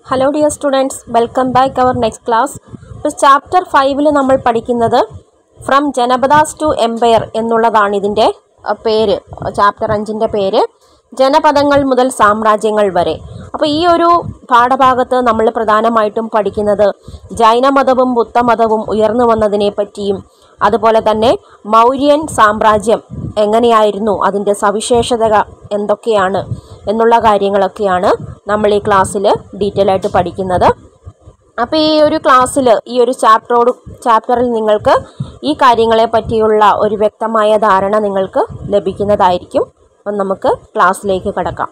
hello dear students welcome back our next class ഇപ്പോൾ chapter ഫൈവിൽ നമ്മൾ പഠിക്കുന്നത് ഫ്രം ജനപദാസ് ടു എംപയർ എന്നുള്ളതാണ് ഇതിൻ്റെ അഹ്, പേര് ചാപ്റ്റർ അഞ്ചിൻ്റെ പേര് ജനപദങ്ങൾ മുതൽ സാമ്രാജ്യങ്ങൾ വരെ അപ്പോൾ ഈ ഒരു പാഠഭാഗത്ത് നമ്മൾ പ്രധാനമായിട്ടും പഠിക്കുന്നത് ജൈനമതവും ബുദ്ധമതവും ഉയർന്നു വന്നതിനെ പറ്റിയും അതുപോലെ തന്നെ മൗര്യൻ സാമ്രാജ്യം എങ്ങനെയായിരുന്നു അതിൻ്റെ സവിശേഷത എന്തൊക്കെയാണ് എന്നുള്ള കാര്യങ്ങളൊക്കെയാണ് നമ്മൾ ഈ ക്ലാസ്സിൽ ഡീറ്റെയിൽ ആയിട്ട് പഠിക്കുന്നത് അപ്പോൾ ഈ ഒരു ക്ലാസ്സിൽ ഈ ഒരു ചാപ്റ്ററോട് ചാപ്റ്ററിൽ നിങ്ങൾക്ക് ഈ കാര്യങ്ങളെ പറ്റിയുള്ള ഒരു വ്യക്തമായ ധാരണ നിങ്ങൾക്ക് ലഭിക്കുന്നതായിരിക്കും അപ്പം നമുക്ക് ക്ലാസ്സിലേക്ക് കടക്കാം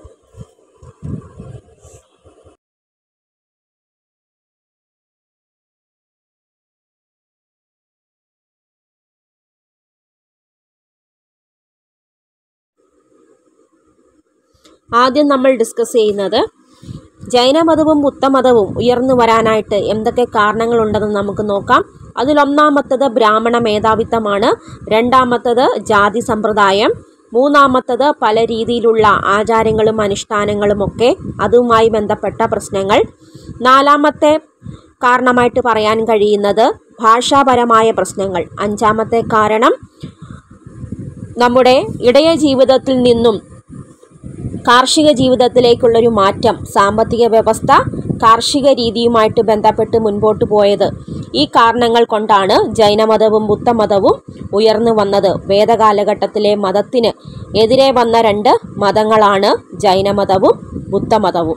ആദ്യം നമ്മൾ ഡിസ്കസ് ചെയ്യുന്നത് ജൈനമതവും ബുദ്ധമതവും ഉയർന്നു വരാനായിട്ട് എന്തൊക്കെ കാരണങ്ങളുണ്ടെന്ന് നമുക്ക് നോക്കാം അതിലൊന്നാമത്തത് ബ്രാഹ്മണ മേധാവിത്വമാണ് രണ്ടാമത്തത് ജാതി സമ്പ്രദായം മൂന്നാമത്തത് പല രീതിയിലുള്ള ആചാരങ്ങളും അനുഷ്ഠാനങ്ങളും ഒക്കെ അതുമായി ബന്ധപ്പെട്ട പ്രശ്നങ്ങൾ നാലാമത്തെ കാരണമായിട്ട് പറയാൻ കഴിയുന്നത് ഭാഷാപരമായ പ്രശ്നങ്ങൾ അഞ്ചാമത്തെ കാരണം നമ്മുടെ ഇടയ ജീവിതത്തിൽ നിന്നും കാർഷിക ജീവിതത്തിലേക്കുള്ളൊരു മാറ്റം സാമ്പത്തിക വ്യവസ്ഥ കാർഷിക രീതിയുമായിട്ട് ബന്ധപ്പെട്ട് മുൻപോട്ട് പോയത് ഈ കാരണങ്ങൾ കൊണ്ടാണ് ജൈനമതവും ബുദ്ധമതവും ഉയർന്നു വന്നത് വേദകാലഘട്ടത്തിലെ മതത്തിന് എതിരെ വന്ന രണ്ട് മതങ്ങളാണ് ജൈനമതവും ബുദ്ധമതവും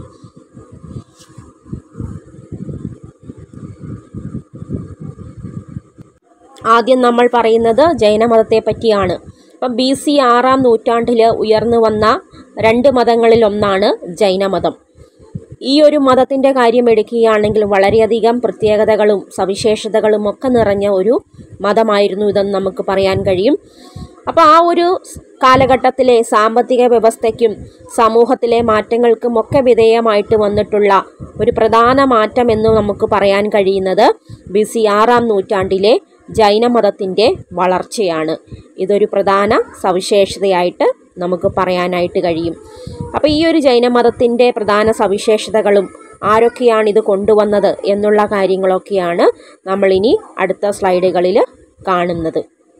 ആദ്യം നമ്മൾ പറയുന്നത് ജൈനമതത്തെ പറ്റിയാണ് അപ്പം ബി സി ആറാം നൂറ്റാണ്ടിൽ ഉയർന്നു വന്ന രണ്ട് മതങ്ങളിൽ ഒന്നാണ് ജൈനമതം ഈ ഒരു മതത്തിൻ്റെ കാര്യം എടുക്കുകയാണെങ്കിൽ വളരെയധികം പ്രത്യേകതകളും സവിശേഷതകളും ഒക്കെ നിറഞ്ഞ ഒരു മതമായിരുന്നു ഇതെന്ന് നമുക്ക് പറയാൻ കഴിയും അപ്പോൾ ആ ഒരു കാലഘട്ടത്തിലെ സാമ്പത്തിക വ്യവസ്ഥയ്ക്കും സമൂഹത്തിലെ മാറ്റങ്ങൾക്കും ഒക്കെ വിധേയമായിട്ട് വന്നിട്ടുള്ള ഒരു പ്രധാന മാറ്റം എന്ന് നമുക്ക് പറയാൻ കഴിയുന്നത് ബി സി ആറാം നൂറ്റാണ്ടിലെ ജൈനമതത്തിൻ്റെ വളർച്ചയാണ് ഇതൊരു പ്രധാന സവിശേഷതയായിട്ട് നമുക്ക് പറയാനായിട്ട് കഴിയും അപ്പോൾ ഈ ഒരു ജൈനമതത്തിൻ്റെ പ്രധാന സവിശേഷതകളും ആരൊക്കെയാണ് ഇത് കൊണ്ടുവന്നത് എന്നുള്ള കാര്യങ്ങളൊക്കെയാണ് നമ്മളിനി അടുത്ത സ്ലൈഡുകളിൽ കാണുന്നത്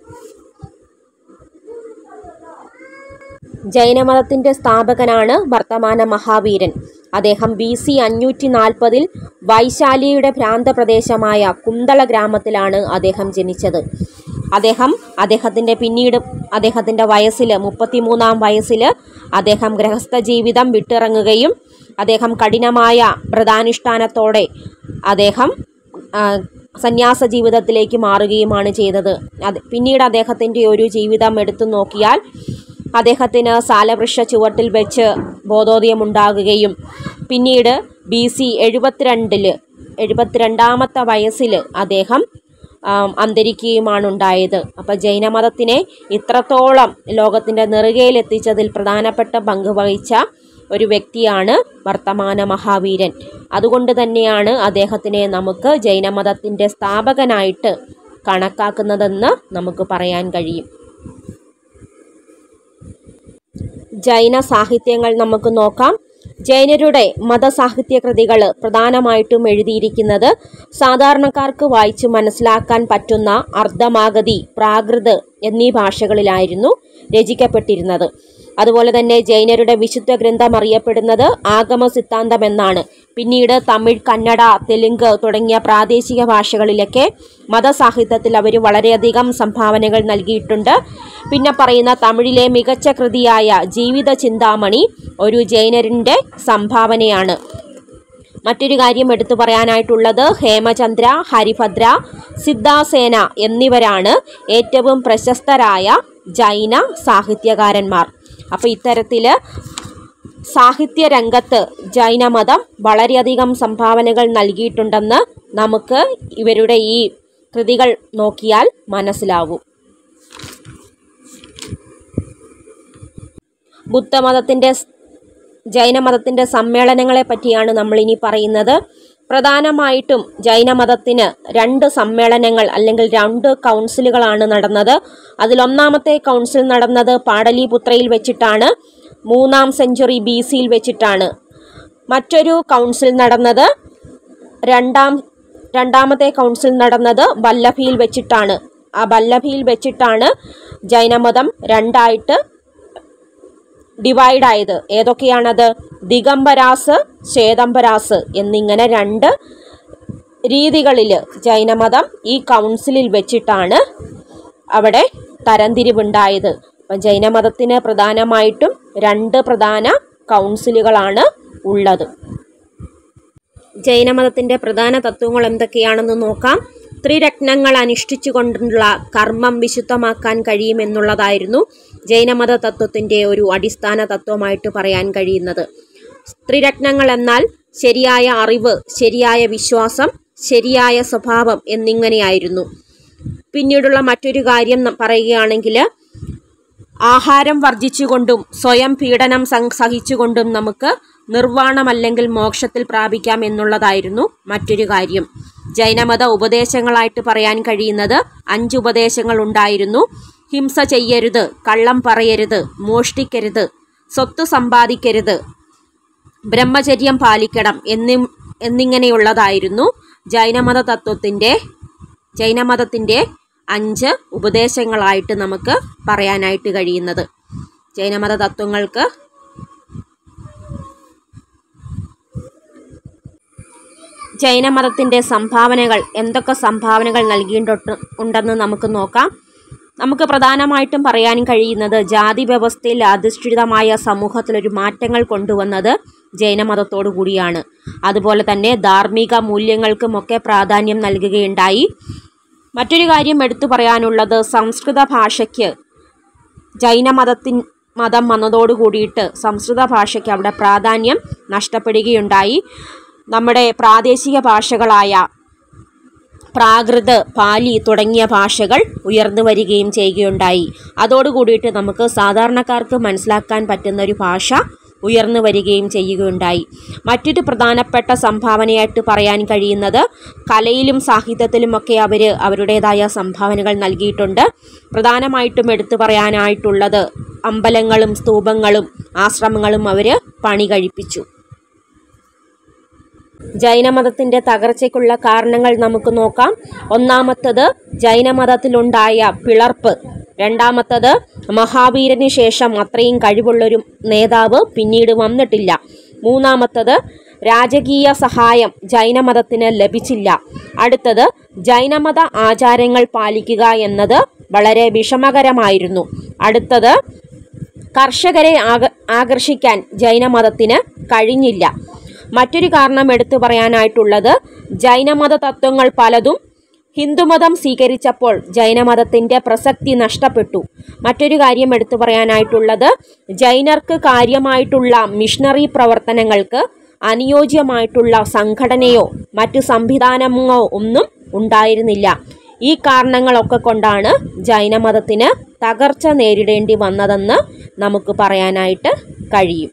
ജൈനമതത്തിൻ്റെ സ്ഥാപകനാണ് വർത്തമാന മഹാവീരൻ അദ്ദേഹം ബി സി അഞ്ഞൂറ്റി നാൽപ്പതിൽ വൈശാലിയുടെ പ്രാന്തപ്രദേശമായ കുന്തള ഗ്രാമത്തിലാണ് അദ്ദേഹം ജനിച്ചത് അദ്ദേഹം അദ്ദേഹത്തിൻ്റെ പിന്നീട് അദ്ദേഹത്തിൻ്റെ വയസ്സിൽ മുപ്പത്തിമൂന്നാം വയസ്സിൽ അദ്ദേഹം ഗൃഹസ്ഥ ജീവിതം വിട്ടിറങ്ങുകയും അദ്ദേഹം കഠിനമായ വ്രതാനുഷ്ഠാനത്തോടെ അദ്ദേഹം ആ, സന്യാസ ജീവിതത്തിലേക്ക് മാറുകയുമാണ് ചെയ്തത് അത് പിന്നീട് അദ്ദേഹത്തിൻ്റെ ഒരു ജീവിതം എടുത്തു നോക്കിയാൽ അദ്ദേഹത്തിന് സാലവൃക്ഷ ചുവട്ടിൽ വെച്ച് ബോധോദയമുണ്ടാകുകയും പിന്നീട് ബി സി എഴുപത്തിരണ്ടിൽ എഴുപത്തിരണ്ടാമത്തെ വയസ്സിൽ അദ്ദേഹം ആം, അന്തരിക്കുകയുമാണ് ഉണ്ടായത് അപ്പോൾ ജൈനമതത്തിനെ ഇത്രത്തോളം ലോകത്തിൻ്റെ നെറുകയിലെത്തിച്ചതിൽ പ്രധാനപ്പെട്ട പങ്ക് വഹിച്ച ഒരു വ്യക്തിയാണ് വർത്തമാന മഹാവീരൻ അതുകൊണ്ട് തന്നെയാണ് അദ്ദേഹത്തിനെ നമുക്ക് ജൈനമതത്തിൻ്റെ സ്ഥാപകനായിട്ട് കണക്കാക്കുന്നതെന്ന് നമുക്ക് പറയാൻ കഴിയും ജൈന സാഹിത്യങ്ങൾ നമുക്ക് നോക്കാം ജൈനരുടെ മതസാഹിത്യ കൃതികൾ പ്രധാനമായിട്ടും എഴുതിയിരിക്കുന്നത് സാധാരണക്കാർക്ക് വായിച്ച് മനസ്സിലാക്കാൻ പറ്റുന്ന അർദ്ധമാഗതി പ്രാകൃത് എന്നീ ഭാഷകളിലായിരുന്നു രചിക്കപ്പെട്ടിരുന്നത് അതുപോലെ തന്നെ ജൈനരുടെ വിശുദ്ധ ഗ്രന്ഥം അറിയപ്പെടുന്നത് ആഗമ സിദ്ധാന്തം എന്നാണ് പിന്നീട് തമിഴ് കന്നഡ തെലുങ്ക് തുടങ്ങിയ പ്രാദേശിക ഭാഷകളിലൊക്കെ മതസാഹിത്യത്തിൽ അവർ വളരെയധികം സംഭാവനകൾ നൽകിയിട്ടുണ്ട് പിന്നെ പറയുന്ന തമിഴിലെ മികച്ച കൃതിയായ ജീവിത ചിന്താമണി ഒരു ജൈനരിൻ്റെ സംഭാവനയാണ് മറ്റൊരു കാര്യം എടുത്തു പറയാനായിട്ടുള്ളത് ഹേമചന്ദ്ര ഹരിഭദ്ര സിദ്ധാസേന എന്നിവരാണ് ഏറ്റവും പ്രശസ്തരായ ജൈന സാഹിത്യകാരന്മാർ അപ്പോൾ ഇത്തരത്തിൽ സാഹിത്യ രംഗത്ത് ജൈനമതം വളരെയധികം സംഭാവനകൾ നൽകിയിട്ടുണ്ടെന്ന് നമുക്ക് ഇവരുടെ ഈ കൃതികൾ നോക്കിയാൽ മനസ്സിലാവും ബുദ്ധമതത്തിൻ്റെ ജൈനമതത്തിൻ്റെ സമ്മേളനങ്ങളെ പറ്റിയാണ് നമ്മൾ ഇനി പറയുന്നത് പ്രധാനമായിട്ടും ജൈനമതത്തിന് രണ്ട് സമ്മേളനങ്ങൾ അല്ലെങ്കിൽ രണ്ട് കൗൺസിലുകളാണ് നടന്നത് അതിലൊന്നാമത്തെ കൗൺസിൽ നടന്നത് പാടലിപുത്രയിൽ വെച്ചിട്ടാണ് മൂന്നാം സെഞ്ചുറി ബി സിയിൽ വെച്ചിട്ടാണ് മറ്റൊരു കൗൺസിൽ നടന്നത് രണ്ടാം രണ്ടാമത്തെ കൗൺസിൽ നടന്നത് വല്ലഭിയിൽ വെച്ചിട്ടാണ് ആ വല്ലഭിയിൽ വെച്ചിട്ടാണ് ജൈനമതം രണ്ടായിട്ട് ഡിവൈഡ് ആയത് ഏതൊക്കെയാണത് ദിഗംബരാസ് ശ്വേതംബരാസ് എന്നിങ്ങനെ രണ്ട് രീതികളിൽ ജൈനമതം ഈ കൗൺസിലിൽ വെച്ചിട്ടാണ് അവിടെ തരംതിരിവുണ്ടായത് അപ്പം ജൈനമതത്തിന് പ്രധാനമായിട്ടും രണ്ട് പ്രധാന കൗൺസിലുകളാണ് ഉള്ളത് ജൈനമതത്തിൻ്റെ പ്രധാന തത്വങ്ങൾ എന്തൊക്കെയാണെന്ന് നോക്കാം ത്രിരത്നങ്ങൾ അനുഷ്ഠിച്ചുകൊണ്ടുള്ള കർമ്മം വിശുദ്ധമാക്കാൻ കഴിയുമെന്നുള്ളതായിരുന്നു ജൈനമത തത്വത്തിൻ്റെ ഒരു അടിസ്ഥാന തത്വമായിട്ട് പറയാൻ കഴിയുന്നത് ത്രിരത്നങ്ങൾ എന്നാൽ ശരിയായ അറിവ് ശരിയായ വിശ്വാസം ശരിയായ സ്വഭാവം എന്നിങ്ങനെയായിരുന്നു പിന്നീടുള്ള മറ്റൊരു കാര്യം ന- പറയുകയാണെങ്കിൽ ആഹാരം വർജിച്ചുകൊണ്ടും സ്വയം പീഡനം സം- സഹിച്ചുകൊണ്ടും നമുക്ക് നിർവ്വാണമല്ലെങ്കിൽ മോക്ഷത്തിൽ പ്രാപിക്കാം എന്നുള്ളതായിരുന്നു മറ്റൊരു കാര്യം ജൈനമത ഉപദേശങ്ങളായിട്ട് പറയാൻ കഴിയുന്നത് അഞ്ച് ഉപദേശങ്ങൾ ഉണ്ടായിരുന്നു ഹിംസ ചെയ്യരുത് കള്ളം പറയരുത് മോഷ്ടിക്കരുത് സ്വത്ത് സമ്പാദിക്കരുത് ബ്രഹ്മചര്യം പാലിക്കണം എന്നി എന്നിങ്ങനെയുള്ളതായിരുന്നു ജൈനമത തത്വത്തിൻ്റെ ജൈനമതത്തിൻ്റെ അഞ്ച് ഉപദേശങ്ങളായിട്ട് നമുക്ക് പറയാനായിട്ട് കഴിയുന്നത് ജൈനമത തത്വങ്ങൾക്ക് ജൈനമതത്തിൻ്റെ സംഭാവനകൾ എന്തൊക്കെ സംഭാവനകൾ നൽകിയിട്ടുണ്ട് ഉണ്ടെന്ന് നമുക്ക് നോക്കാം നമുക്ക് പ്രധാനമായിട്ടും പറയാൻ കഴിയുന്നത് ജാതി വ്യവസ്ഥയിൽ അധിഷ്ഠിതമായ സമൂഹത്തിലൊരു മാറ്റങ്ങൾ കൊണ്ടുവന്നത് ജൈനമതത്തോടു കൂടിയാണ് അതുപോലെ തന്നെ ധാർമ്മിക മൂല്യങ്ങൾക്കുമൊക്കെ പ്രാധാന്യം നൽകുകയുണ്ടായി മറ്റൊരു കാര്യം എടുത്തു പറയാനുള്ളത് സംസ്കൃത ഭാഷയ്ക്ക് ജൈനമതത്തിൻ മതം വന്നതോടു കൂടിയിട്ട് സംസ്കൃത ഭാഷയ്ക്ക് അവിടെ പ്രാധാന്യം നഷ്ടപ്പെടുകയുണ്ടായി നമ്മുടെ പ്രാദേശിക ഭാഷകളായ പ്രാകൃത് പാലി തുടങ്ങിയ ഭാഷകൾ ഉയർന്നു വരികയും ചെയ്യുകയുണ്ടായി അതോടുകൂടിയിട്ട് നമുക്ക് സാധാരണക്കാർക്ക് മനസ്സിലാക്കാൻ പറ്റുന്ന ഒരു ഭാഷ ഉയർന്നു വരികയും ചെയ്യുകയുണ്ടായി മറ്റൊരു പ്രധാനപ്പെട്ട സംഭാവനയായിട്ട് പറയാൻ കഴിയുന്നത് കലയിലും സാഹിത്യത്തിലുമൊക്കെ അവർ അവരുടേതായ സംഭാവനകൾ നൽകിയിട്ടുണ്ട് പ്രധാനമായിട്ടും എടുത്തു പറയാനായിട്ടുള്ളത് അമ്പലങ്ങളും സ്തൂപങ്ങളും ആശ്രമങ്ങളും അവർ പണി കഴിപ്പിച്ചു ജൈനമതത്തിൻ്റെ തകർച്ചയ്ക്കുള്ള കാരണങ്ങൾ നമുക്ക് നോക്കാം ഒന്നാമത്തത് ജൈനമതത്തിലുണ്ടായ പിളർപ്പ് രണ്ടാമത്തത് മഹാവീരന് ശേഷം അത്രയും കഴിവുള്ളൊരു നേതാവ് പിന്നീട് വന്നിട്ടില്ല മൂന്നാമത്തത് രാജകീയ സഹായം ജൈനമതത്തിന് ലഭിച്ചില്ല അടുത്തത് ജൈനമത ആചാരങ്ങൾ പാലിക്കുക എന്നത് വളരെ വിഷമകരമായിരുന്നു അടുത്തത് കർഷകരെ ആക ആകർഷിക്കാൻ ജൈനമതത്തിന് കഴിഞ്ഞില്ല മറ്റൊരു കാരണം എടുത്തു പറയാനായിട്ടുള്ളത് ജൈനമത തത്വങ്ങൾ പലതും ഹിന്ദുമതം സ്വീകരിച്ചപ്പോൾ ജൈനമതത്തിൻ്റെ പ്രസക്തി നഷ്ടപ്പെട്ടു മറ്റൊരു കാര്യം എടുത്തു പറയാനായിട്ടുള്ളത് ജൈനർക്ക് കാര്യമായിട്ടുള്ള മിഷണറി പ്രവർത്തനങ്ങൾക്ക് അനുയോജ്യമായിട്ടുള്ള സംഘടനയോ മറ്റു സംവിധാനമോ ഒന്നും ഉണ്ടായിരുന്നില്ല ഈ കാരണങ്ങളൊക്കെ കൊണ്ടാണ് ജൈനമതത്തിന് തകർച്ച നേരിടേണ്ടി വന്നതെന്ന് നമുക്ക് പറയാനായിട്ട് കഴിയും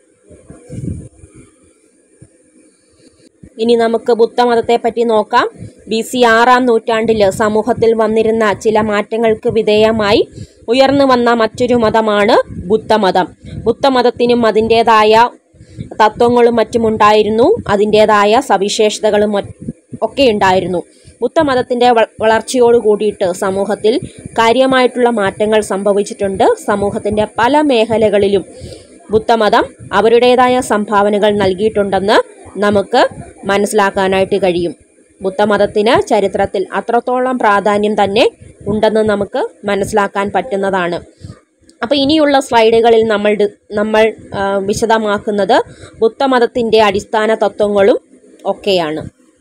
ഇനി നമുക്ക് ബുദ്ധമതത്തെ പറ്റി നോക്കാം ബി സി ആറാം നൂറ്റാണ്ടിൽ സമൂഹത്തിൽ വന്നിരുന്ന ചില മാറ്റങ്ങൾക്ക് വിധേയമായി ഉയർന്നു വന്ന മറ്റൊരു മതമാണ് ബുദ്ധമതം ബുദ്ധമതത്തിനും അതിൻ്റേതായ തത്വങ്ങളും മറ്റുമുണ്ടായിരുന്നു അതിൻ്റേതായ സവിശേഷതകളും മറ്റ് ഒക്കെ ഉണ്ടായിരുന്നു ബുദ്ധമതത്തിൻ്റെ വ- വളർച്ചയോട് കൂടിയിട്ട് സമൂഹത്തിൽ കാര്യമായിട്ടുള്ള മാറ്റങ്ങൾ സംഭവിച്ചിട്ടുണ്ട് സമൂഹത്തിൻ്റെ പല മേഖലകളിലും ബുദ്ധമതം അവരുടേതായ സംഭാവനകൾ നൽകിയിട്ടുണ്ടെന്ന് നമുക്ക് മനസ്സിലാക്കാനായിട്ട് കഴിയും ബുദ്ധമതത്തിന് ചരിത്രത്തിൽ അത്രത്തോളം പ്രാധാന്യം തന്നെ ഉണ്ടെന്ന് നമുക്ക് മനസ്സിലാക്കാൻ പറ്റുന്നതാണ് അപ്പോൾ ഇനിയുള്ള സ്ലൈഡുകളിൽ നമ്മൾ ഡി- നമ്മൾ ആ, വിശദമാക്കുന്നത് ബുദ്ധമതത്തിൻ്റെ അടിസ്ഥാന തത്വങ്ങളും ഒക്കെയാണ്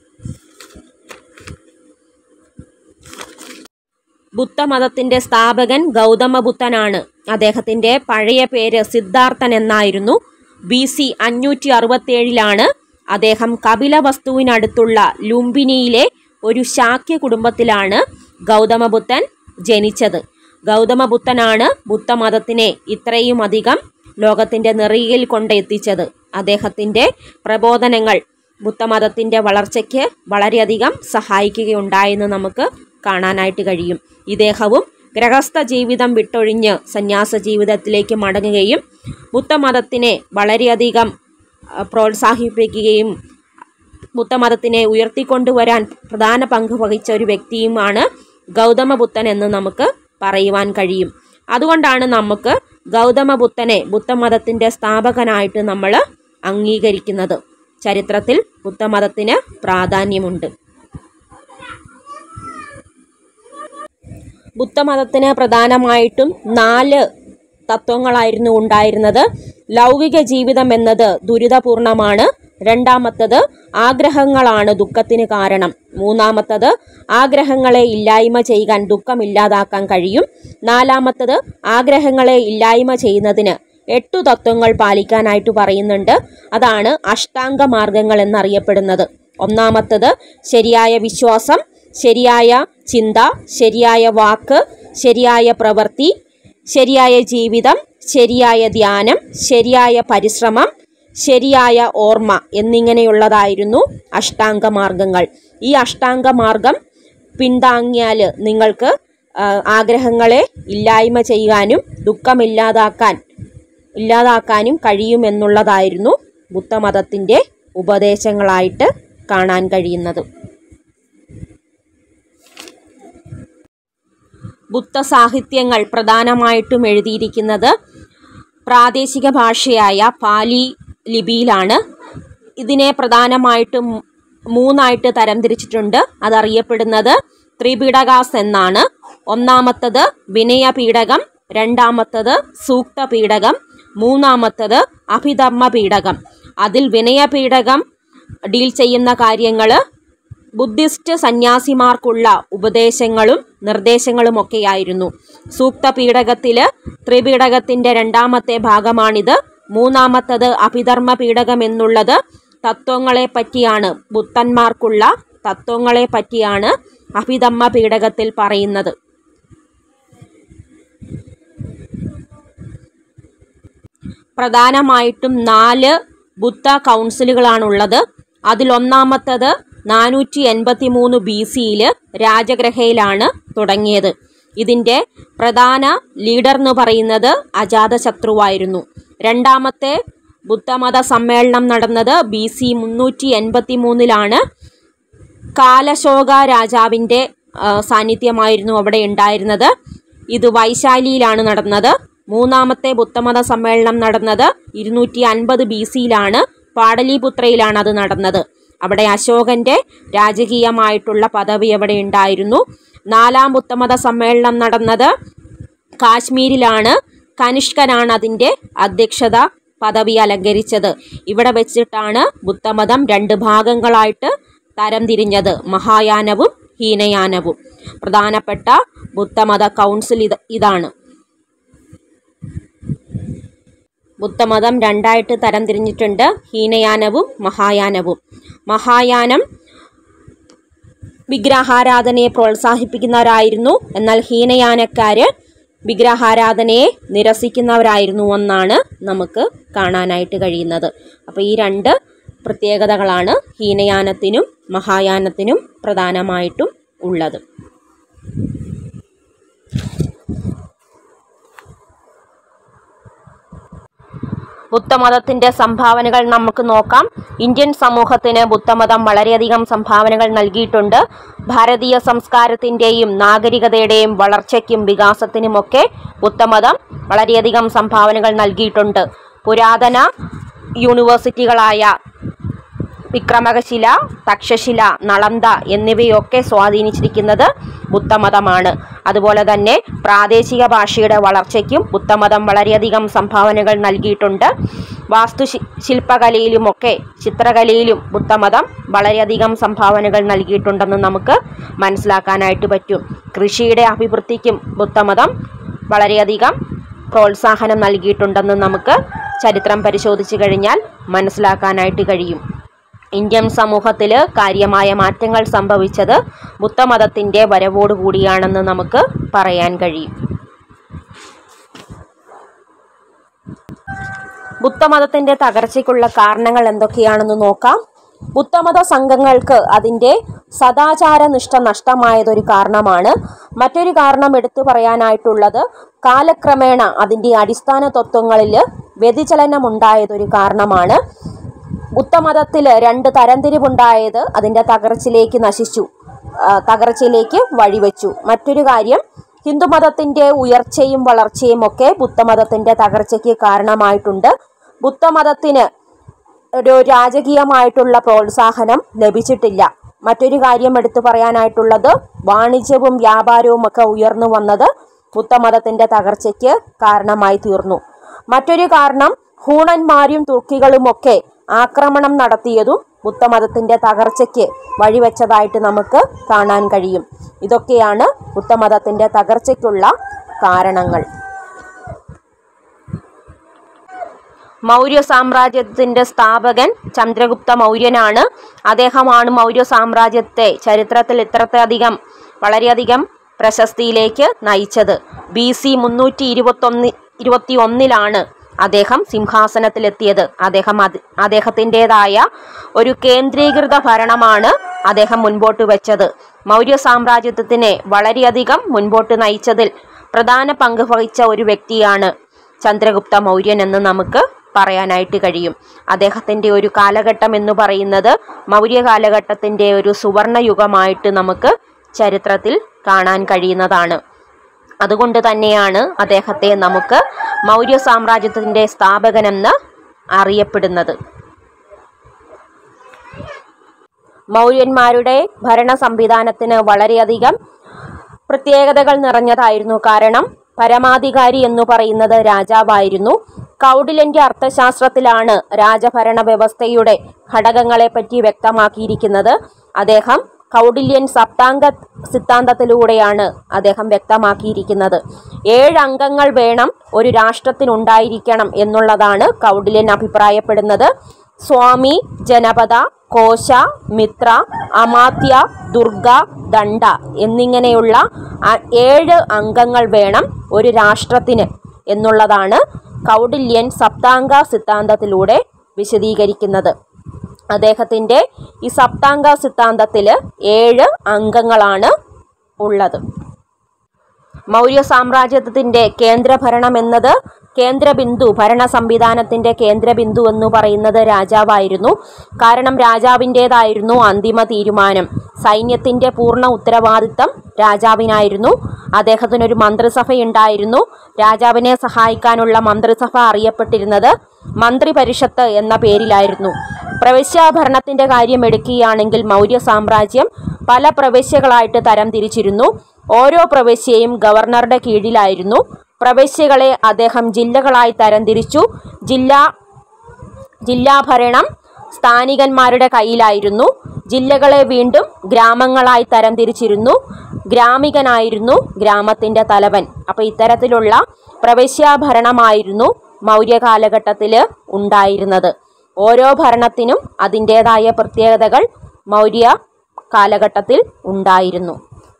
ബുദ്ധമതത്തിൻ്റെ സ്ഥാപകൻ ഗൗതമ ബുദ്ധനാണ് അദ്ദേഹത്തിൻ്റെ പഴയ പേര് സിദ്ധാർത്ഥൻ എന്നായിരുന്നു ബി സി അഞ്ഞൂറ്റി അറുപത്തേഴിലാണ് അദ്ദേഹം കപിലവസ്തുവിനടുത്തുള്ള ലുംബിനിയിലെ ഒരു ശാക്യ കുടുംബത്തിലാണ് ഗൗതമബുദ്ധൻ ജനിച്ചത് ഗൗതമബുദ്ധനാണ് ബുദ്ധമതത്തിനെ ഇത്രയും അധികം ലോകത്തിൻ്റെ നെറിയിൽ കൊണ്ടെത്തിച്ചത് അദ്ദേഹത്തിൻ്റെ പ്രബോധനങ്ങൾ ബുദ്ധമതത്തിൻ്റെ വളർച്ചയ്ക്ക് വളരെയധികം സഹായിക്കുകയുണ്ടായെന്ന് നമുക്ക് കാണാനായിട്ട് കഴിയും ഇദ്ദേഹവും ഗൃഹസ്ഥ ജീവിതം വിട്ടൊഴിഞ്ഞ് സന്യാസ ജീവിതത്തിലേക്ക് മടങ്ങുകയും ബുദ്ധമതത്തിനെ വളരെയധികം ആ, പ്രോത്സാഹിപ്പിക്കുകയും ബുദ്ധമതത്തിനെ ഉയർത്തിക്കൊണ്ടുവരാൻ പ്രധാന പങ്ക് വഹിച്ച ഒരു വ്യക്തിയുമാണ് ഗൗതമ ബുദ്ധൻ എന്ന് നമുക്ക് പറയുവാൻ കഴിയും അതുകൊണ്ടാണ് നമുക്ക് ഗൗതമ ബുദ്ധനെ ബുദ്ധമതത്തിൻ്റെ സ്ഥാപകനായിട്ട് നമ്മൾ അംഗീകരിക്കുന്നത് ചരിത്രത്തിൽ ബുദ്ധമതത്തിന് പ്രാധാന്യമുണ്ട് ബുദ്ധമതത്തിന് പ്രധാനമായിട്ടും നാല് തത്വങ്ങളായിരുന്നു ഉണ്ടായിരുന്നത് ലൗകിക ജീവിതം എന്നത് ദുരിതപൂർണമാണ് രണ്ടാമത്തത് ആഗ്രഹങ്ങളാണ് ദുഃഖത്തിന് കാരണം മൂന്നാമത്തത് ആഗ്രഹങ്ങളെ ഇല്ലായ്മ ചെയ്യാൻ ദുഃഖമില്ലാതാക്കാൻ കഴിയും നാലാമത്തത് ആഗ്രഹങ്ങളെ ഇല്ലായ്മ ചെയ്യുന്നതിന് എട്ടു തത്വങ്ങൾ പാലിക്കാനായിട്ട് പറയുന്നുണ്ട് അതാണ് അഷ്ടാംഗ മാർഗങ്ങൾ എന്നറിയപ്പെടുന്നത് ഒന്നാമത്തത് ശരിയായ വിശ്വാസം ശരിയായ ചിന്ത ശരിയായ വാക്ക് ശരിയായ പ്രവൃത്തി ശരിയായ ജീവിതം ശരിയായ ധ്യാനം ശരിയായ പരിശ്രമം ശരിയായ ഓർമ്മ എന്നിങ്ങനെയുള്ളതായിരുന്നു അഷ്ടാംഗ മാർഗങ്ങൾ ഈ അഷ്ടാംഗ മാർഗം പിന്താങ്ങിയാൽ നിങ്ങൾക്ക് ആ, ആഗ്രഹങ്ങളെ ഇല്ലായ്മ ചെയ്യാനും ദുഃഖമില്ലാതാക്കാൻ ഇല്ലാതാക്കാനും കഴിയുമെന്നുള്ളതായിരുന്നു ബുദ്ധമതത്തിൻ്റെ ഉപദേശങ്ങളായിട്ട് കാണാൻ കഴിയുന്നത് ബുദ്ധ സാഹിത്യങ്ങൾ പ്രധാനമായിട്ടും എഴുതിയിരിക്കുന്നത് പ്രാദേശിക ഭാഷയായ പാലി ലിപിയിലാണ് ഇതിനെ പ്രധാനമായിട്ടും മൂന്നായിട്ട് തരംതിരിച്ചിട്ടുണ്ട് അതറിയപ്പെടുന്നത് ത്രിപീഡകാസ് എന്നാണ് ഒന്നാമത്തത് വിനയപീഠകം രണ്ടാമത്തത് സൂക്തപീഠകം മൂന്നാമത്തത് അഭിധർമ്മ പീഠകം അതിൽ വിനയപീഠകം ഡീൽ ചെയ്യുന്ന കാര്യങ്ങൾ ബുദ്ധിസ്റ്റ് സന്യാസിമാർക്കുള്ള ഉപദേശങ്ങളും നിർദ്ദേശങ്ങളും ഒക്കെയായിരുന്നു സൂക്ത പീഠകത്തില് ത്രിപീഠകത്തിന്റെ രണ്ടാമത്തെ ഭാഗമാണിത് മൂന്നാമത്തത് അഭിധർമ്മ പീഠകം എന്നുള്ളത് തത്വങ്ങളെ പറ്റിയാണ് ബുദ്ധന്മാർക്കുള്ള തത്വങ്ങളെ പറ്റിയാണ് അഭിധമ്മ പീഠകത്തിൽ പറയുന്നത് പ്രധാനമായിട്ടും നാല് ബുദ്ധ കൗൺസിലുകളാണുള്ളത് അതിലൊന്നാമത്തത് നാനൂറ്റി എൺപത്തി മൂന്ന് ബി സിയിൽ രാജഗ്രഹയിലാണ് തുടങ്ങിയത് ഇതിൻ്റെ പ്രധാന ലീഡർ എന്ന് പറയുന്നത് അജാതശത്രുവായിരുന്നു രണ്ടാമത്തെ ബുദ്ധമത സമ്മേളനം നടന്നത് ബി സി മുന്നൂറ്റി എൺപത്തി മൂന്നിലാണ് കാലശോക രാജാവിൻ്റെ ആ, സാന്നിധ്യമായിരുന്നു അവിടെ ഉണ്ടായിരുന്നത് ഇത് വൈശാലിയിലാണ് നടന്നത് മൂന്നാമത്തെ ബുദ്ധമത സമ്മേളനം നടന്നത് ഇരുന്നൂറ്റി അൻപത് ബി സിയിലാണ് പാടലിപുത്രയിലാണ് അത് നടന്നത് അവിടെ അശോകന്റെ രാജകീയമായിട്ടുള്ള പദവി അവിടെ ഉണ്ടായിരുന്നു നാലാം ബുദ്ധമത സമ്മേളനം നടന്നത് കാശ്മീരിലാണ് കനിഷ്കനാണ് അതിൻ്റെ അധ്യക്ഷത പദവി അലങ്കരിച്ചത് ഇവിടെ വെച്ചിട്ടാണ് ബുദ്ധമതം രണ്ട് ഭാഗങ്ങളായിട്ട് തരംതിരിഞ്ഞത് മഹായാനവും ഹീനയാനവും പ്രധാനപ്പെട്ട ബുദ്ധമത കൗൺസിൽ ഇത് ഇതാണ് ബുദ്ധമതം രണ്ടായിട്ട് തരംതിരിഞ്ഞിട്ടുണ്ട് ഹീനയാനവും മഹായാനവും മഹായാനം വിഗ്രഹാരാധനയെ പ്രോത്സാഹിപ്പിക്കുന്നവരായിരുന്നു എന്നാൽ ഹീനയാനക്കാര് വിഗ്രഹാരാധനയെ നിരസിക്കുന്നവരായിരുന്നു എന്നാണ് നമുക്ക് കാണാനായിട്ട് കഴിയുന്നത് അപ്പോൾ ഈ രണ്ട് പ്രത്യേകതകളാണ് ഹീനയാനത്തിനും മഹായാനത്തിനും പ്രധാനമായിട്ടും ഉള്ളത് ബുദ്ധമതത്തിന്റെ സംഭാവനകൾ നമുക്ക് നോക്കാം ഇന്ത്യൻ സമൂഹത്തിന് ബുദ്ധമതം വളരെയധികം സംഭാവനകൾ നൽകിയിട്ടുണ്ട് ഭാരതീയ സംസ്കാരത്തിന്റെയും നാഗരികതയുടെയും വളർച്ചയ്ക്കും വികാസത്തിനുമൊക്കെ ബുദ്ധമതം വളരെയധികം സംഭാവനകൾ നൽകിയിട്ടുണ്ട് പുരാതന യൂണിവേഴ്സിറ്റികളായ വിക്രമകശില തക്ഷശില നളന്ദ എന്നിവയൊക്കെ സ്വാധീനിച്ചിരിക്കുന്നത് ബുദ്ധമതമാണ് അതുപോലെ തന്നെ പ്രാദേശിക ഭാഷയുടെ വളർച്ചയ്ക്കും ബുദ്ധമതം വളരെയധികം സംഭാവനകൾ നൽകിയിട്ടുണ്ട് വാസ്തു ശി- ശില്പകലയിലുമൊക്കെ ചിത്രകലയിലും ബുദ്ധമതം വളരെയധികം സംഭാവനകൾ നൽകിയിട്ടുണ്ടെന്ന് നമുക്ക് മനസ്സിലാക്കാനായിട്ട് പറ്റും കൃഷിയുടെ അഭിവൃദ്ധിക്കും ബുദ്ധമതം വളരെയധികം പ്രോത്സാഹനം നൽകിയിട്ടുണ്ടെന്ന് നമുക്ക് ചരിത്രം പരിശോധിച്ചു കഴിഞ്ഞാൽ മനസ്സിലാക്കാനായിട്ട് കഴിയും ഇന്ത്യൻ സമൂഹത്തിൽ കാര്യമായ മാറ്റങ്ങൾ സംഭവിച്ചത് ബുദ്ധമതത്തിൻ്റെ വരവോടുകൂടിയാണെന്ന് നമുക്ക് പറയാൻ കഴിയും ബുദ്ധമതത്തിൻ്റെ തകർച്ചയ്ക്കുള്ള കാരണങ്ങൾ എന്തൊക്കെയാണെന്ന് നോക്കാം ബുദ്ധമത സംഘങ്ങൾക്ക് അതിൻ്റെ സദാചാരനിഷ്ഠ നഷ്ടമായതൊരു കാരണമാണ് മറ്റൊരു കാരണം എടുത്തു പറയാനായിട്ടുള്ളത് കാലക്രമേണ അതിൻ്റെ അടിസ്ഥാന തത്വങ്ങളിൽ വ്യതിചലനമുണ്ടായതൊരു കാരണമാണ് ബുദ്ധമതത്തിൽ രണ്ട് തരംതിരിവുണ്ടായത് അതിൻ്റെ തകർച്ചയിലേക്ക് നശിച്ചു ആ, തകർച്ചയിലേക്ക് വഴിവെച്ചു മറ്റൊരു കാര്യം ഹിന്ദുമതത്തിൻ്റെ ഉയർച്ചയും വളർച്ചയും ഒക്കെ ബുദ്ധമതത്തിൻ്റെ തകർച്ചയ്ക്ക് കാരണമായിട്ടുണ്ട് ബുദ്ധമതത്തിന് ഒരു രാജകീയമായിട്ടുള്ള പ്രോത്സാഹനം ലഭിച്ചിട്ടില്ല മറ്റൊരു കാര്യം എടുത്തു പറയാനായിട്ടുള്ളത് വാണിജ്യവും വ്യാപാരവും ഒക്കെ ഉയർന്നു വന്നത് ബുദ്ധമതത്തിന്റെ തകർച്ചയ്ക്ക് കാരണമായി തീർന്നു മറ്റൊരു കാരണം ഹൂണന്മാരും തുർക്കികളുമൊക്കെ ആക്രമണം നടത്തിയതും ബുദ്ധമതത്തിന്റെ തകർച്ചയ്ക്ക് വഴിവെച്ചതായിട്ട് നമുക്ക് കാണാൻ കഴിയും ഇതൊക്കെയാണ് ബുദ്ധമതത്തിന്റെ തകർച്ചയ്ക്കുള്ള കാരണങ്ങൾ മൗര്യ സാമ്രാജ്യത്തിന്റെ സ്ഥാപകൻ ചന്ദ്രഗുപ്ത മൗര്യനാണ് അദ്ദേഹമാണ് മൗര്യ സാമ്രാജ്യത്തെ ചരിത്രത്തിൽ ഇത്രയധികം വളരെയധികം പ്രശസ്തിയിലേക്ക് നയിച്ചത് ബി സി മുന്നൂറ്റി ഇരുപത്തൊന്ന് ഇരുപത്തി ഒന്നിലാണ് അദ്ദേഹം സിംഹാസനത്തിലെത്തിയത് അദ്ദേഹം അത് അദ്ദേഹത്തിൻ്റെതായ ഒരു കേന്ദ്രീകൃത ഭരണമാണ് അദ്ദേഹം മുൻപോട്ട് വെച്ചത് മൗര്യ സാമ്രാജ്യത്തിനെ വളരെയധികം മുൻപോട്ട് നയിച്ചതിൽ പ്രധാന പങ്ക് വഹിച്ച ഒരു വ്യക്തിയാണ് ചന്ദ്രഗുപ്ത മൗര്യൻ എന്ന് നമുക്ക് പറയാനായിട്ട് കഴിയും അദ്ദേഹത്തിൻ്റെ ഒരു കാലഘട്ടം എന്ന് പറയുന്നത് മൗര്യ കാലഘട്ടത്തിൻ്റെ ഒരു സുവർണ യുഗമായിട്ട് നമുക്ക് ചരിത്രത്തിൽ കാണാൻ കഴിയുന്നതാണ് അതുകൊണ്ട് തന്നെയാണ് അദ്ദേഹത്തെ നമുക്ക് മൗര്യ സാമ്രാജ്യത്തിൻ്റെ സ്ഥാപകനെന്ന് അറിയപ്പെടുന്നത് മൗര്യന്മാരുടെ ഭരണ സംവിധാനത്തിന് വളരെയധികം പ്രത്യേകതകൾ നിറഞ്ഞതായിരുന്നു കാരണം പരമാധികാരി എന്ന് പറയുന്നത് രാജാവായിരുന്നു കൗഡിലന്റെ അർത്ഥശാസ്ത്രത്തിലാണ് രാജഭരണ വ്യവസ്ഥയുടെ ഘടകങ്ങളെപ്പറ്റി വ്യക്തമാക്കിയിരിക്കുന്നത് അദ്ദേഹം കൗഡില്യൻ സപ്താംഗ സിദ്ധാന്തത്തിലൂടെയാണ് അദ്ദേഹം വ്യക്തമാക്കിയിരിക്കുന്നത് ഏഴ് അംഗങ്ങൾ വേണം ഒരു രാഷ്ട്രത്തിനുണ്ടായിരിക്കണം എന്നുള്ളതാണ് കൗഡില്യൻ അഭിപ്രായപ്പെടുന്നത് സ്വാമി ജനപദ കോശ മിത്ര അമാത്യ ദുർഗ ദണ്ഡ എന്നിങ്ങനെയുള്ള ആ ഏഴ് അംഗങ്ങൾ വേണം ഒരു രാഷ്ട്രത്തിന് എന്നുള്ളതാണ് കൗഡില്യൻ സപ്താംഗ സിദ്ധാന്തത്തിലൂടെ വിശദീകരിക്കുന്നത് അദ്ദേഹത്തിൻ്റെ ഈ സപ്താംഗ സിദ്ധാന്തത്തിൽ ഏഴ് അംഗങ്ങളാണ് ഉള്ളത് മൗര്യ സാമ്രാജ്യത്തിൻ്റെ കേന്ദ്രഭരണം എന്നത് കേന്ദ്രബിന്ദു ഭരണ സംവിധാനത്തിൻ്റെ കേന്ദ്രബിന്ദു എന്ന് പറയുന്നത് രാജാവായിരുന്നു കാരണം രാജാവിൻ്റേതായിരുന്നു അന്തിമ തീരുമാനം സൈന്യത്തിൻ്റെ പൂർണ്ണ ഉത്തരവാദിത്തം രാജാവിനായിരുന്നു അദ്ദേഹത്തിനൊരു മന്ത്രിസഭയുണ്ടായിരുന്നു രാജാവിനെ സഹായിക്കാനുള്ള മന്ത്രിസഭ അറിയപ്പെട്ടിരുന്നത് മന്ത്രിപരിഷത്ത് എന്ന പേരിലായിരുന്നു പ്രവിശ്യാഭരണത്തിൻ്റെ കാര്യം എടുക്കുകയാണെങ്കിൽ മൗര്യ സാമ്രാജ്യം പല പ്രവിശ്യകളായിട്ട് തരം തിരിച്ചിരുന്നു ഓരോ പ്രവിശ്യയും ഗവർണറുടെ കീഴിലായിരുന്നു പ്രവിശ്യകളെ അദ്ദേഹം ജില്ലകളായി തരംതിരിച്ചു ജില്ലാ ജില്ലാഭരണം സ്ഥാനികന്മാരുടെ കയ്യിലായിരുന്നു ജില്ലകളെ വീണ്ടും ഗ്രാമങ്ങളായി തരംതിരിച്ചിരുന്നു ഗ്രാമികനായിരുന്നു ഗ്രാമത്തിൻ്റെ തലവൻ അപ്പോൾ ഇത്തരത്തിലുള്ള പ്രവിശ്യാഭരണമായിരുന്നു മൗര്യ കാലഘട്ടത്തിൽ ഉണ്ടായിരുന്നത് ഓരോ ഭരണത്തിനും അതിൻ്റേതായ പ്രത്യേകതകൾ മൗര്യ കാലഘട്ടത്തിൽ ഉണ്ടായിരുന്നു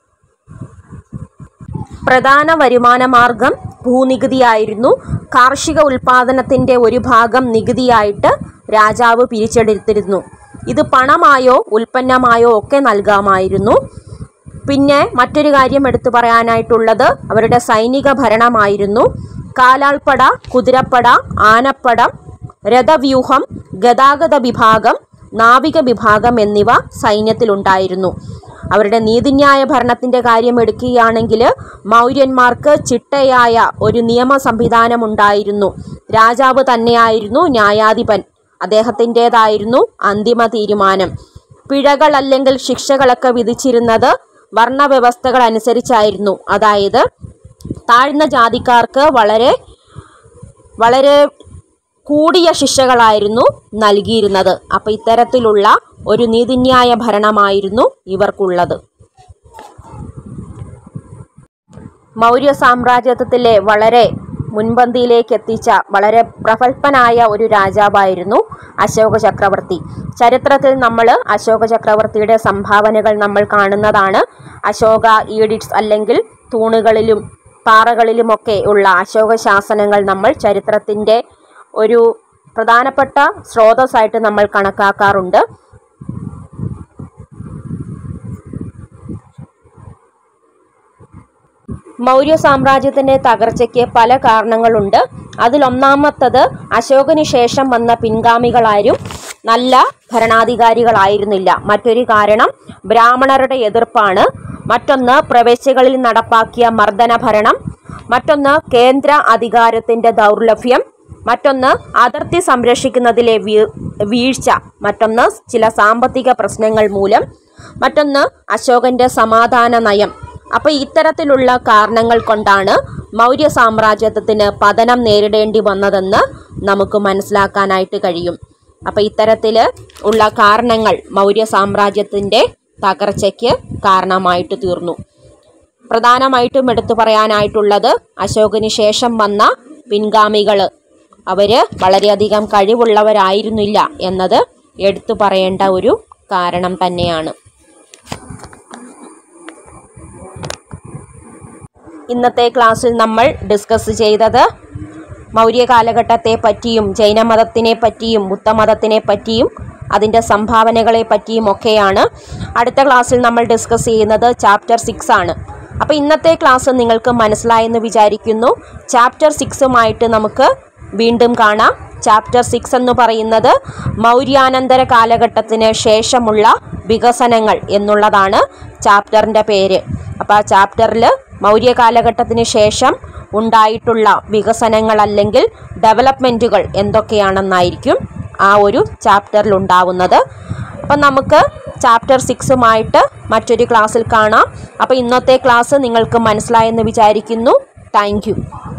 പ്രധാന വരുമാന മാർഗം ഭൂനികുതിയായിരുന്നു കാർഷിക ഉൽപാദനത്തിൻ്റെ ഒരു ഭാഗം നികുതിയായിട്ട് രാജാവ് പിരിച്ചെടുത്തിരുന്നു ഇത് പണമായോ ഉൽപ്പന്നമായോ ഒക്കെ നൽകാമായിരുന്നു പിന്നെ മറ്റൊരു കാര്യം എടുത്തു പറയാനായിട്ടുള്ളത് അവരുടെ സൈനിക ഭരണമായിരുന്നു കാലാൾപ്പട കുതിരപ്പട ആനപ്പട രഥവ്യൂഹം ഗതാഗത വിഭാഗം നാവിക വിഭാഗം എന്നിവ സൈന്യത്തിലുണ്ടായിരുന്നു അവരുടെ നീതിന്യായ ഭരണത്തിൻ്റെ കാര്യം എടുക്കുകയാണെങ്കിൽ മൗര്യന്മാർക്ക് ചിട്ടയായ ഒരു നിയമ സംവിധാനം ഉണ്ടായിരുന്നു രാജാവ് തന്നെയായിരുന്നു ന്യായാധിപൻ അദ്ദേഹത്തിൻ്റെതായിരുന്നു അന്തിമ തീരുമാനം പിഴകൾ അല്ലെങ്കിൽ ശിക്ഷകളൊക്കെ വിധിച്ചിരുന്നത് വർണ്ണവ്യവസ്ഥകൾ അനുസരിച്ചായിരുന്നു അതായത് താഴ്ന്ന ജാതിക്കാർക്ക് വളരെ വളരെ കൂടിയ ശിക്ഷകളായിരുന്നു നൽകിയിരുന്നത് അപ്പോൾ ഇത്തരത്തിലുള്ള ഒരു നീതിന്യായ ഭരണമായിരുന്നു ഇവർക്കുള്ളത് മൗര്യ സാമ്രാജ്യത്വത്തിലെ വളരെ മുൻപന്തിയിലേക്ക് എത്തിച്ച വളരെ പ്രഗത്ഭനായ ഒരു രാജാവായിരുന്നു അശോക ചക്രവർത്തി ചരിത്രത്തിൽ നമ്മൾ അശോക ചക്രവർത്തിയുടെ സംഭാവനകൾ നമ്മൾ കാണുന്നതാണ് അശോക ഈഡിറ്റ്സ് അല്ലെങ്കിൽ തൂണുകളിലും പാറകളിലുമൊക്കെ ഉള്ള അശോക ശാസനങ്ങൾ നമ്മൾ ചരിത്രത്തിൻ്റെ ഒരു പ്രധാനപ്പെട്ട സ്രോതസ്സായിട്ട് നമ്മൾ കണക്കാക്കാറുണ്ട് മൗര്യ സാമ്രാജ്യത്തിന്റെ തകർച്ചയ്ക്ക് പല കാരണങ്ങളുണ്ട് അതിലൊന്നാമത്തത് അശോകന് ശേഷം വന്ന പിൻഗാമികളാരും നല്ല ഭരണാധികാരികളായിരുന്നില്ല മറ്റൊരു കാരണം ബ്രാഹ്മണരുടെ എതിർപ്പാണ് മറ്റൊന്ന് പ്രവേശികളിൽ നടപ്പാക്കിയ മർദ്ദന ഭരണം മറ്റൊന്ന് കേന്ദ്ര അധികാരത്തിന്റെ ദൗർലഭ്യം മറ്റൊന്ന് അതിർത്തി സംരക്ഷിക്കുന്നതിലെ വീ- വീഴ്ച മറ്റൊന്ന് ചില സാമ്പത്തിക പ്രശ്നങ്ങൾ മൂലം മറ്റൊന്ന് അശോകന്റെ സമാധാന നയം അപ്പൊ ഇത്തരത്തിലുള്ള കാരണങ്ങൾ കൊണ്ടാണ് മൗര്യ സാമ്രാജ്യത്വത്തിന് പതനം നേരിടേണ്ടി വന്നതെന്ന് നമുക്ക് മനസ്സിലാക്കാനായിട്ട് കഴിയും അപ്പൊ ഇത്തരത്തിൽ ഉള്ള കാരണങ്ങൾ മൗര്യ സാമ്രാജ്യത്തിന്റെ തകർച്ചയ്ക്ക് കാരണമായിട്ട് തീർന്നു പ്രധാനമായിട്ടും എടുത്തു പറയാനായിട്ടുള്ളത് അശോകന് ശേഷം വന്ന പിൻഗാമികൾ അവര് വളരെയധികം കഴിവുള്ളവരായിരുന്നില്ല എന്നത് എടുത്തു പറയേണ്ട ഒരു കാരണം തന്നെയാണ് ഇന്നത്തെ ക്ലാസ്സിൽ നമ്മൾ ഡിസ്കസ് ചെയ്തത് മൗര്യ കാലഘട്ടത്തെ പറ്റിയും ജൈനമതത്തിനെ പറ്റിയും ബുദ്ധമതത്തിനെ പറ്റിയും അതിൻ്റെ സംഭാവനകളെ പറ്റിയും ഒക്കെയാണ് അടുത്ത ക്ലാസ്സിൽ നമ്മൾ ഡിസ്കസ് ചെയ്യുന്നത് ചാപ്റ്റർ സിക്സ് ആണ് അപ്പോൾ ഇന്നത്തെ ക്ലാസ് നിങ്ങൾക്ക് മനസ്സിലായെന്ന് വിചാരിക്കുന്നു ചാപ്റ്റർ സിക്സുമായിട്ട് നമുക്ക് വീണ്ടും കാണാം ചാപ്റ്റർ സിക്സ് എന്ന് പറയുന്നത് മൗര്യാനന്തര കാലഘട്ടത്തിന് ശേഷമുള്ള വികസനങ്ങൾ എന്നുള്ളതാണ് ചാപ്റ്ററിൻ്റെ പേര് അപ്പോൾ ആ ചാപ്റ്ററിൽ മൗര്യ കാലഘട്ടത്തിന് ശേഷം ഉണ്ടായിട്ടുള്ള വികസനങ്ങൾ അല്ലെങ്കിൽ ഡെവലപ്മെൻറ്റുകൾ എന്തൊക്കെയാണെന്നായിരിക്കും ആ ഒരു ചാപ്റ്ററിൽ ഉണ്ടാവുന്നത് അപ്പം നമുക്ക് ചാപ്റ്റർ സിക്സുമായിട്ട് മറ്റൊരു ക്ലാസ്സിൽ കാണാം അപ്പോൾ ഇന്നത്തെ ക്ലാസ് നിങ്ങൾക്ക് മനസ്സിലായെന്ന് വിചാരിക്കുന്നു താങ്ക്